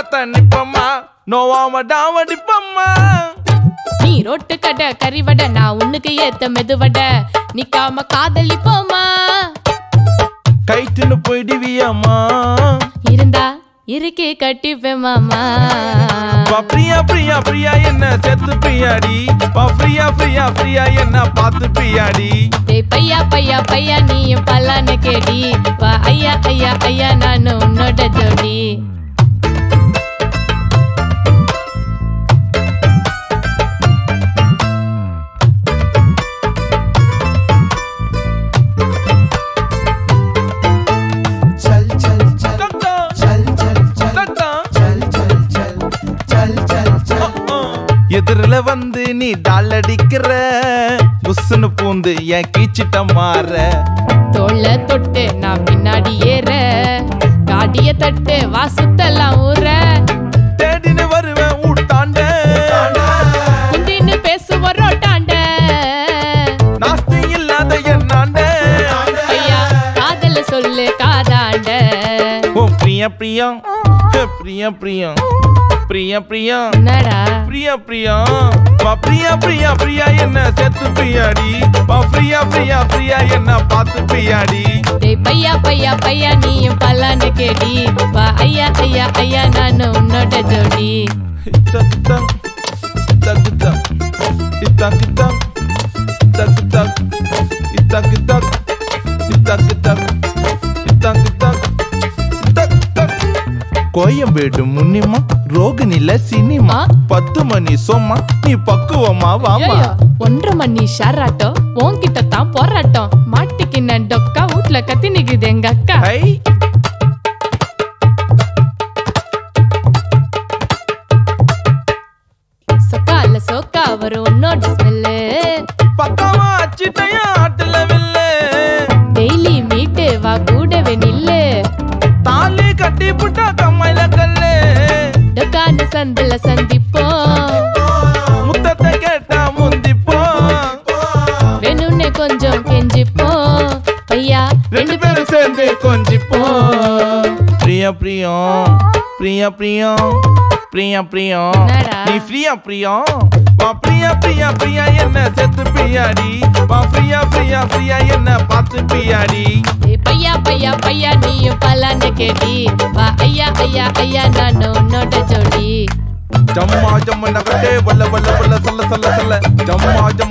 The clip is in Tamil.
பார்த்த நிப்பம்மா நோவாம டாவடிப்பம்மா நீ ரோட்டு கடை கறிவடை நான் உன்னுக்கு ஏத்த மெதுவடை நிக்காம காதலிப்போமா கைட்டுன்னு போயிடுவியம்மா இருந்தா இருக்கே கட்டிப்பேன் மாமா வா பிரியா பிரியா பிரியா என்ன செத்து பிரியாடி வா ஃப்ரீயா ஃப்ரீயா ஃப்ரீயா என்ன பார்த்து பிரியாடி டேய் பையா பையா பையா நீயும் பல்லான்னு கேடி வா ஐயா ஐயா ஐயா நானு உன்னோட ஜோடி चल चल चल தட்டா, चल चल चल தட்டா. चल चल चल चल चल चल எதிரில வந்து நீ டால் அடிக்கிற புஸ்ஸுன்னு பூந்து என் கீச்சிட்ட மாற தோள தொட்டு நான் பின்னாடி ஏற காடிய தட்டு வா சுத்தலாம் ஊற தேடின்னு வருவேன் ஊட்டாண்ட குந்தின்னு பேசுவோம் ரோட்டாண்ட நாஸ்தி இல்லாத என்னாண்ட ஐயா காதல சொல்லு காதாண்ட ஓ பிரியா பிரியா ஹே, பிரியா பிரியா பிரியா பிரியா என்னடா பிரியா பிரியா வா பிரியா பிரியா பிரியா என்ன செத்து பிரியாடி வா பிரியா பிரியா பிரியா என்ன பார்த்து பிரியாடி டேய் பையா பையா பையா நீயும் பல்லான்னு கேடி வா ஐயா ஐயா ஐயா நானு உன்னோட ஜோடி இத்தக் இத்தக், இத்தக் இத்தக், இத்தக் இத்தக், இத்தக் இத்தக், இத்தக் இத்தக், இத்தக் இத்தக், இத்தக் இத்தக், இத்தக் இத்தக். கோயம்பேடு முன்னிமா ரோகிணில சினிமா பத்து மணி சொம்மா நீ பக்குவமா வாமா ஐயோ, ஒன்றரை மணி ஷாராட்டம் உன்கிட்ட தான் போராட்டம் மாட்டிக்கு நான் டொக்கா வீட்ல கத்தி நிக்குது எங்க அக்கா ஐ சொக்கால சோக்கா வரும் உன்னோட ஸ்மெல்லு பக்கமா அச்சிட்டையா ஆட்டுல வில்லு டெய்லி மீட்டு வா கூடவே நில்லு தாலி கட்டி புட்டா கம்மையில கல்லு டொக்கான சந்தில சந்திப்போம் முத்தத்தை கேட்டா முந்திப்போம் வேணும்னே கொஞ்சம் கெஞ்சிப்போம் ஐயா ரெண்டு பேரும் சேர்ந்து கொஞ்சிப்போம் பிரியா பிரியம் பிரியா பிரியம் பிரியா பிரியம் என்னடா? நீ ஃப்ரீயா பிரியம் வா பிரியா பிரியா பிரியா என்ன செத்து பிரியாடி வா ஃப்ரீயா ஃப்ரீயா ஃப்ரீயா என்ன பார்த்து பிரியாடி ஏய் பையா பையா பையா நீயும் பல்லான்னு கேடி வா ஐயா ஐயா ஐயா நானு உன்னோட ஜோடி ஜம்மா ஜம்ம நகட்டே வல்ல வல்ல வல்ல சொல்ல சொல்ல சொல்ல ஜம்மா ஜம்ம